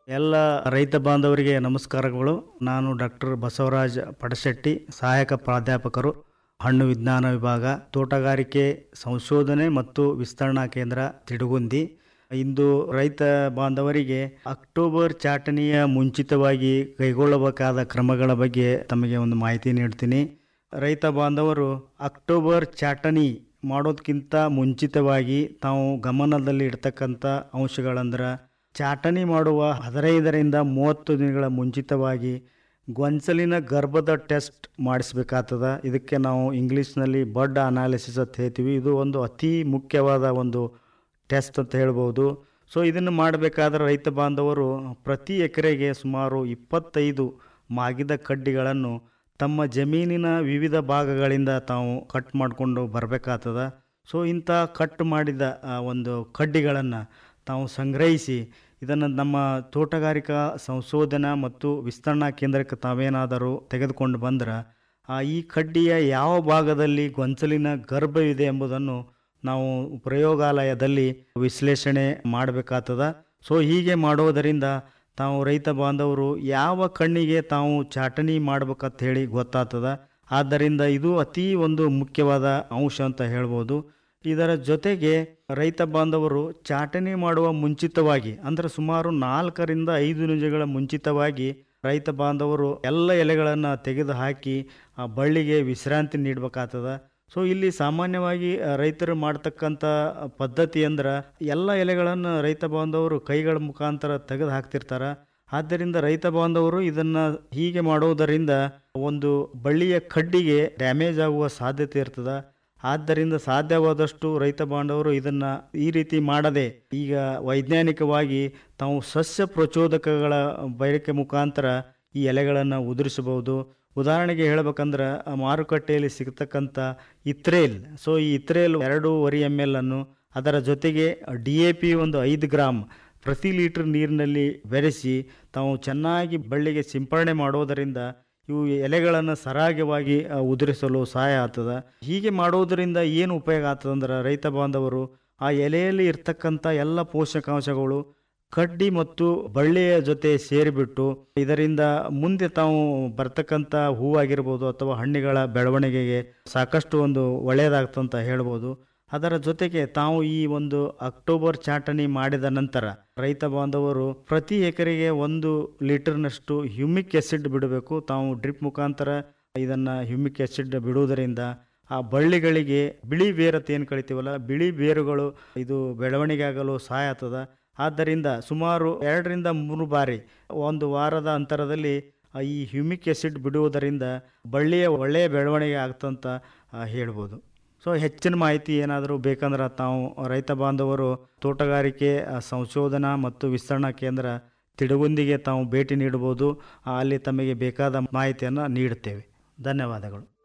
ಎಲ್ಲ ರೈತ ಬಾಂಧವರಿಗೆ ನಮಸ್ಕಾರಗಳು ನಾನು ಡಾಕ್ಟರ್ ಬಸವರಾಜ್ ಪಡಶೆಟ್ಟಿ ಸಹಾಯಕ ಪ್ರಾಧ್ಯಾಪಕರು ಹಣ್ಣು ವಿಜ್ಞಾನ ವಿಭಾಗ ತೋಟಗಾರಿಕೆ ಸಂಶೋಧನೆ ಮತ್ತು ವಿಸ್ತರಣಾ ಕೇಂದ್ರ ತಿಡುಗುಂದಿ ಇಂದು ರೈತ ಬಾಂಧವರಿಗೆ ಅಕ್ಟೋಬರ್ ಚಾಟನೆಯ ಮುಂಚಿತವಾಗಿ ಕೈಗೊಳ್ಳಬೇಕಾದ ಕ್ರಮಗಳ ಬಗ್ಗೆ ತಮಗೆ ಒಂದು ಮಾಹಿತಿ ನೀಡ್ತೀನಿ ರೈತ ಬಾಂಧವರು ಅಕ್ಟೋಬರ್ ಚಾಟನಿ ಮಾಡೋದಕ್ಕಿಂತ ಮುಂಚಿತವಾಗಿ ತಾವು ಗಮನದಲ್ಲಿ ಇಡ್ತಕ್ಕಂಥ ಅಂಶಗಳಂದ್ರೆ ಚಾಟನಿ ಮಾಡುವ ಹದಿನೈದರಿಂದ ಮೂವತ್ತು ದಿನಗಳ ಮುಂಚಿತವಾಗಿ ಗೊಂಚಲಿನ ಗರ್ಭದ ಟೆಸ್ಟ್ ಮಾಡಿಸ್ಬೇಕಾಗ್ತದ ಇದಕ್ಕೆ ನಾವು ಇಂಗ್ಲೀಷ್ನಲ್ಲಿ ಬಡ್ ಅನಾಲಿಸಿಸ್ ಅಂತ ಹೇಳ್ತೀವಿ ಇದು ಒಂದು ಅತಿ ಮುಖ್ಯವಾದ ಒಂದು ಟೆಸ್ಟ್ ಅಂತ ಹೇಳ್ಬೋದು ಸೊ ಇದನ್ನು ಮಾಡಬೇಕಾದ್ರೆ ರೈತ ಬಾಂಧವರು ಪ್ರತಿ ಎಕರೆಗೆ ಸುಮಾರು ಇಪ್ಪತ್ತೈದು ಮಾಗಿದ ಕಡ್ಡಿಗಳನ್ನು ತಮ್ಮ ಜಮೀನಿನ ವಿವಿಧ ಭಾಗಗಳಿಂದ ತಾವು ಕಟ್ ಮಾಡಿಕೊಂಡು ಬರಬೇಕಾಗ್ತದ ಸೊ ಇಂಥ ಕಟ್ ಮಾಡಿದ ಆ, ಒಂದು ಕಡ್ಡಿಗಳನ್ನು ತಾವು ಸಂಗ್ರಹಿಸಿ ಇದನ್ನು ನಮ್ಮ ತೋಟಗಾರಿಕಾ ಸಂಶೋಧನಾ ಮತ್ತು ವಿಸ್ತರಣಾ ಕೇಂದ್ರಕ್ಕೆ ತಾವೇನಾದರೂ ತೆಗೆದುಕೊಂಡು ಬಂದ್ರೆ ಆ ಈ ಕಡ್ಡಿಯ ಯಾವ ಭಾಗದಲ್ಲಿ ಗೊಂಚಲಿನ ಗರ್ಭವಿದೆ ಎಂಬುದನ್ನು ನಾವು ಪ್ರಯೋಗಾಲಯದಲ್ಲಿ ವಿಶ್ಲೇಷಣೆ ಮಾಡಬೇಕಾಗ್ತದ ಸೊ ಹೀಗೆ ಮಾಡೋದರಿಂದ ತಾವು ರೈತ ಬಾಂಧವರು ಯಾವ ಕಣ್ಣಿಗೆ ತಾವು ಚಾಟಣಿ ಮಾಡ್ಬೇಕಂತ ಹೇಳಿ ಗೊತ್ತಾಗ್ತದ ಆದ್ದರಿಂದ ಇದು ಅತಿ ಒಂದು ಮುಖ್ಯವಾದ ಅಂಶ ಅಂತ ಹೇಳ್ಬೋದು ಇದರ ಜೊತೆಗೆ ರೈತ ಬಾಂಧವರು ಚಾಟಣಿ ಮಾಡುವ ಮುಂಚಿತವಾಗಿ ಅಂದರೆ ಸುಮಾರು ನಾಲ್ಕರಿಂದ ಐದು ನಿಮಿಷಗಳ ಮುಂಚಿತವಾಗಿ ರೈತ ಬಾಂಧವರು ಎಲ್ಲ ಎಲೆಗಳನ್ನು ತೆಗೆದು ಹಾಕಿ ಆ ಬಳ್ಳಿಗೆ ವಿಶ್ರಾಂತಿ ನೀಡಬೇಕಾಗ್ತದ ಸೊ ಇಲ್ಲಿ ಸಾಮಾನ್ಯವಾಗಿ ಆ, ರೈತರು ಮಾಡ್ತಕ್ಕಂಥ ಪದ್ಧತಿ ಅಂದ್ರೆ ಎಲ್ಲ ಎಲೆಗಳನ್ನು ರೈತ ಬಾಂಧವರು ಕೈಗಳ ಮುಖಾಂತರ ತೆಗೆದು ಹಾಕ್ತಿರ್ತಾರೆ ಆದ್ದರಿಂದ ರೈತ ಬಾಂಧವರು ಇದನ್ನು ಹೀಗೆ ಮಾಡುವುದರಿಂದ ಒಂದು ಬಳ್ಳಿಯ ಕಡ್ಡಿಗೆ ಡ್ಯಾಮೇಜ್ ಆಗುವ ಸಾಧ್ಯತೆ ಇರ್ತದೆ ಆದ್ದರಿಂದ ಸಾಧ್ಯವಾದಷ್ಟು ರೈತ ಬಾಂಧವರು ಇದನ್ನ ಈ ರೀತಿ ಮಾಡದೆ ಈಗ ವೈಜ್ಞಾನಿಕವಾಗಿ ತಾವು ಸಸ್ಯ ಪ್ರಚೋದಕಗಳ ಬಳಕೆ ಮುಖಾಂತರ ಈ ಎಲೆಗಳನ್ನು ಉದುರಿಸಬಹುದು ಉದಾಹರಣೆಗೆ ಹೇಳ್ಬೇಕಂದ್ರೆ ಆ ಮಾರುಕಟ್ಟೆಯಲ್ಲಿ ಸಿಗ್ತಕ್ಕಂಥ ಇತ್ರೇಲ್ ಸೊ ಈ ಇತ್ರೇಲ್ ಎರಡೂವರೆ ಎಮ್ ಎಲ್ ಅನ್ನು ಅದರ ಜೊತೆಗೆ ಡಿ ಎ ಪಿ ಒಂದು ಐದು ಗ್ರಾಮ್ ಪ್ರತಿ ಲೀಟರ್ ನೀರಿನಲ್ಲಿ ಬೆರೆಸಿ ತಾವು ಚೆನ್ನಾಗಿ ಬಳ್ಳಿಗೆ ಸಿಂಪರಣೆ ಮಾಡೋದರಿಂದ ಇವು ಎಲೆಗಳನ್ನು ಸರಾಗವಾಗಿ ಆ, ಉದುರಿಸಲು ಸಹಾಯ ಆಗ್ತದೆ ಹೀಗೆ ಮಾಡೋದರಿಂದ ಏನು ಉಪಯೋಗ ಆಗ್ತದಂದ್ರೆ ರೈತ ಬಾಂಧವರು ಆ ಎಲೆಯಲ್ಲಿ ಇರ್ತಕ್ಕಂಥ ಎಲ್ಲ ಪೋಷಕಾಂಶಗಳು ಕಡ್ಡಿ ಮತ್ತು ಬಳ್ಳಿಯ ಜೊತೆ ಸೇರಿಬಿಟ್ಟು ಇದರಿಂದ ಮುಂದೆ ತಾವು ಬರ್ತಕ್ಕಂಥ ಹೂವಾಗಿರ್ಬೋದು ಅಥವಾ ಹಣ್ಣಿಗಳ ಬೆಳವಣಿಗೆಗೆ ಸಾಕಷ್ಟು ಒಂದು ಒಳ್ಳೆಯದಾಗ್ತಂತ ಹೇಳ್ಬೋದು ಅದರ ಜೊತೆಗೆ ತಾವು ಈ ಒಂದು ಅಕ್ಟೋಬರ್ ಚಾಟಣಿ ಮಾಡಿದ ನಂತರ ರೈತ ಬಾಂಧವರು ಪ್ರತಿ ಎಕರೆಗೆ ಒಂದು ಲೀಟರ್ನಷ್ಟು ಹ್ಯೂಮಿಕ್ ಆಸಿಡ್ ಬಿಡಬೇಕು ತಾವು ಡ್ರಿಪ್ ಮುಖಾಂತರ ಇದನ್ನು ಹ್ಯೂಮಿಕ್ ಆಸಿಡ್ ಬಿಡುವುದರಿಂದ ಆ ಬಳ್ಳಿಗಳಿಗೆ ಬಿಳಿ ಬೇರತ್ ಏನು ಕಳಿತೀವಲ್ಲ ಬಿಳಿ ಬೇರುಗಳು ಇದು ಬೆಳವಣಿಗೆ ಆಗಲು ಸಹಾಯ ಆಗ್ತದ ಆದ್ದರಿಂದ ಸುಮಾರು ಎರಡರಿಂದ ಮೂರು ಬಾರಿ ಒಂದು ವಾರದ ಅಂತರದಲ್ಲಿ ಆ ಈ ಹ್ಯೂಮಿಕ್ ಆಸಿಡ್ ಬಿಡುವುದರಿಂದ ಬಳ್ಳಿಯ ಒಳ್ಳೆಯ ಬೆಳವಣಿಗೆ ಆಗ್ತಂತ ಆ, ಹೇಳ್ಬೋದು ಸೊ ಹೆಚ್ಚಿನ ಮಾಹಿತಿ ಏನಾದರೂ ಬೇಕಂದ್ರೆ ತಾವು ರೈತ ಬಾಂಧವರು ತೋಟಗಾರಿಕೆ ಆ, ಸಂಶೋಧನಾ ಮತ್ತು ವಿಸ್ತರಣಾ ಕೇಂದ್ರ ತಿಡುಗುಂದಿಗೆ ತಾವು ಭೇಟಿ ನೀಡಬಹುದು ಆ, ಅಲ್ಲಿ ತಮಗೆ ಬೇಕಾದ ಮಾಹಿತಿಯನ್ನು ನೀಡುತ್ತೇವೆ ಧನ್ಯವಾದಗಳು